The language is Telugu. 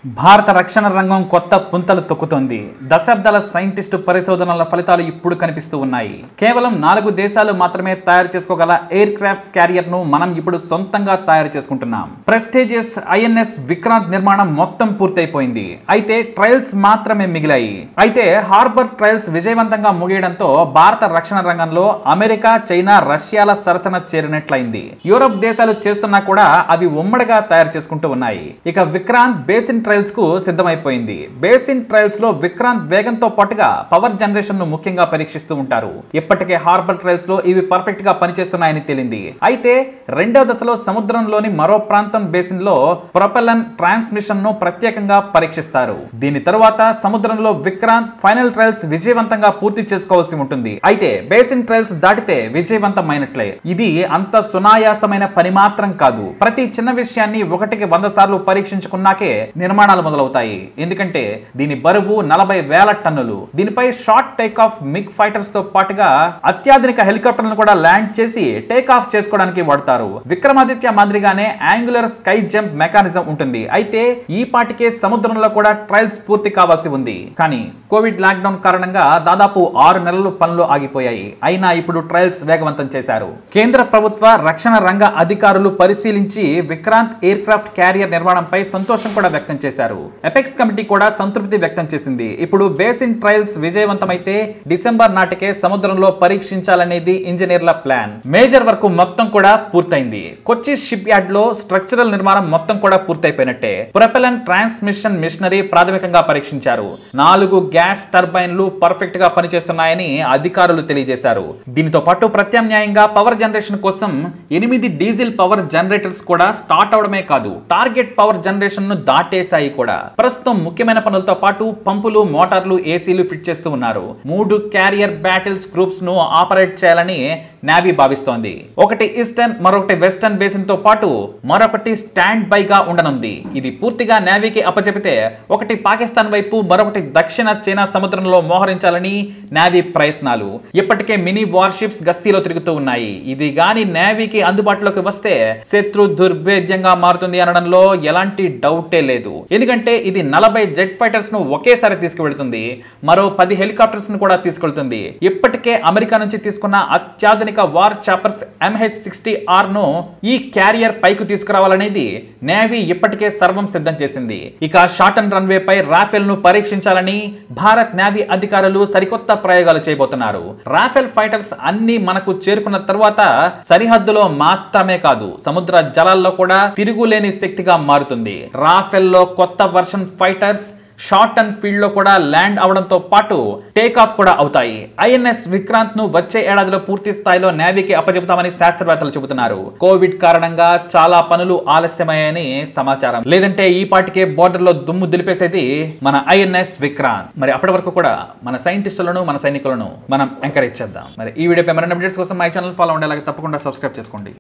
భారత రక్షణ రంగం కొత్త పుంతలు తొక్కుతోంది దశాబ్దాల సైంటిస్టు పరిశోధనల ఫలితాలు ఇప్పుడు కనిపిస్తూ ఉన్నాయి కేవలం నాలుగు దేశాలు మాత్రమే తయారు చేసుకోగల ఎయిర్ క్రాఫ్ట్స్ క్యారియర్ ను మనం ఇప్పుడు సొంతంగా తయారు చేసుకుంటున్నాం ప్రెస్టేజియస్ ఐఎన్ఎస్ విక్రాంత్ నిర్మాణం మొత్తం పూర్తయిపోయింది అయితే ట్రయల్స్ మాత్రమే మిగిలాయి అయితే హార్బర్ ట్రయల్స్ విజయవంతంగా ముగియడంతో భారత రక్షణ రంగంలో అమెరికా చైనా రష్యాల సరసన చేరినట్లయింది యూరప్ దేశాలు చేస్తున్నా కూడా అవి ఉమ్మడిగా తయారు చేసుకుంటూ ఉన్నాయి ఇక విక్రాంత్ బేసిన్ ట్రయల్స్ కు సిద్ధమైపోయింది బేసిన్ ట్రయల్స్ లో విక్రాంత్ వేగంతో పాటుగా పవర్ జనరేషన్ ను ముఖ్యంగా పరీక్షిస్తూ ఉంటారు ఇప్పటికే హార్బర్ ట్రయల్స్ లో ఇవి పర్ఫెక్ట్ గా పనిచేస్తున్నాయని తేలింది అయితే రెండవ దశలో సముద్రంలోని మరో ప్రాంతం బేసిన్ లో ప్రొపెలన్ ట్రాన్స్మిషన్ ను ప్రత్యేకంగా పరీక్షిస్తారు దీని తరువాత సముద్రంలో విక్రాంత్ ఫైనల్ ట్రయల్స్ విజయవంతంగా పూర్తి చేసుకోవాల్సి ఉంటుంది అయితే బేసిన్ ట్రయల్స్ దాటితే విజయవంతమైనట్లే ఇది అంత సునాయాసమైన పని మాత్రం కాదు ప్రతి చిన్న విషయాన్ని ఒకటికి వంద సార్లు పరీక్షించుకున్నాకే నిర్మాణాలు మొదలవుతాయి ఎందుకంటే దీని బరువు నలభై వేల టన్నులు దీనిపై short take off MiG fighters తో పాటుగా అత్యాధునిక హెలికాప్టర్లను కూడా ల్యాండ్ చేసి టేక్ ఆఫ్ చేసుకోవడానికి వాడతారు విక్రమాదిత్య మాదిరిగానే యాంగులర్ స్కై జంప్ మెకానిజం ఉంటుంది అయితే ఈ పాటికే సముద్రంలో కూడా ట్రయల్స్ పూర్తి కావాల్సి ఉంది కానీ కోవిడ్ లాక్డౌన్ కారణంగా దాదాపు ఆరు నెలలు పనులు ఆగిపోయాయి అయినా ఇప్పుడు ట్రయల్స్ వేగవంతం చేశారు కేంద్ర ప్రభుత్వ రక్షణ రంగ అధికారులు పరిశీలించి విక్రాంత్ ఎయిర్ క్రాఫ్ట్ క్యారియర్ నిర్మాణంపై సంతోషం కూడా వ్యక్తం చేశారు ఎపెక్స్ కమిటీ కూడా సంతృప్తి వ్యక్తం చేసింది ఇప్పుడు బేసిన్ ట్రయల్స్ విజయవంతమైతే డిసెంబర్ నాటికే సముద్రంలో పరీక్షించాలనేది ఇంజనీర్ల ప్లాన్ మేజర్ వర్క్ మొత్తం కూడా పూర్తయింది కొచ్చి షిప్ యార్డ్ లో స్ట్రక్చరల్ నిర్మాణం మొత్తం కూడా పూర్తయిపోయినట్టే ప్రొపెలన్ ట్రాన్స్మిషన్ మిషనరీ ప్రాథమికంగా పరీక్షించారు నాలుగు గ్యాస్ టర్బైన్లు పర్ఫెక్ట్ గా పనిచేస్తున్నాయని అధికారులు తెలియజేశారు దీనితో పాటు ప్రత్యామ్నాయంగా పవర్ జనరేషన్ కోసం ఎనిమిది డీజిల్ పవర్ జనరేటర్స్ కూడా స్టార్ట్ అవడమే కాదు టార్గెట్ పవర్ జనరేషన్ ను దాటేశాయి కూడా ప్రస్తుతం ముఖ్యమైన పనులతో పాటు పంపులు మోటార్లు ఏసీలు ఫిట్ చేస్తూ ఉన్నారు మూడు క్యారియర్ బ్యాటిల్స్ గ్రూప్స్ ను ఆపరేట్ చేయాలని నావీ భావిస్తోంది ఒకటి ఈస్టర్న్ మరొకటి వెస్టర్న్ బేసిన్ తో పాటు మరొకటి స్టాండ్ బై గా ఉండనుంది ఇది పూర్తిగా నేవీకి అప్పచెపితే ఒకటి పాకిస్తాన్ వైపు మరొకటి దక్షిణ చైనా సముద్రంలో మోహరించాలని నేవీ ప్రయత్నాలు ఇప్పటికే మినీ వార్షిప్స్ గస్తీలో తిరుగుతూ ఉన్నాయి ఇది గాని నేవీకి అందుబాటులోకి వస్తే శత్రు దుర్భేద్యంగా మారుతుంది అనడంలో ఎలాంటి డౌటే లేదు ఎందుకంటే ఇది నలభై జెట్ ఫైటర్స్ ను ఒకేసారి తీసుకువెళ్తుంది మరో పది హెలికాప్టర్స్ ను కూడా తీసుకెళ్తుంది ఇప్పటికే అమెరికా నుంచి తీసుకున్న అత్యాధునిక war choppers MH sixty R ను ఈ క్యారియర్ పైకి తీసుకురావాలనేది నేవీ ఇప్పటికే సర్వం సిద్ధం చేసింది ఇక షార్ట్ అండ్ రన్వే పై రాఫెల్ ను పరీక్షించాలని భారత్ నేవీ అధికారులు సరికొత్త ప్రయోగాలు చేయబోతున్నారు రాఫెల్ ఫైటర్స్ అన్ని మనకు చేరుకున్న తర్వాత సరిహద్దులో మాత్రమే కాదు సముద్ర జలాల్లో కూడా తిరుగులేని శక్తిగా మారుతుంది రాఫెల్ లో కొత్త version fighters short and field లో కూడా ల్యాండ్ అవడంతో పాటు టేక్ ఆఫ్ కూడా అవుతాయి ఐఎన్ఎస్ విక్రాంత్ ను వచ్చే ఏడాదిలో పూర్తి స్థాయిలో నేవీకి అప్పచెబుతామని శాస్త్రవేత్తలు చెబుతున్నారు కోవిడ్ కారణంగా చాలా పనులు ఆలస్యమయ్యాయని సమాచారం లేదంటే ఈ పాటికే బోర్డర్ లో దుమ్ము దులిపేసేది మన ఐఎన్ఎస్ విక్రాంత్ మరి అప్పటి వరకు కూడా మన సైంటిస్టులను మన సైనికులను మనం ఎంకరేజ్ చేద్దాం మరి ఈ వీడియోపై మరిన్ని అప్డేట్స్ కోసం మై ఛానల్ ఫాలో ఉండేలాగా తప్పకుండా సబ్స్క్రైబ్ చేసుకోండి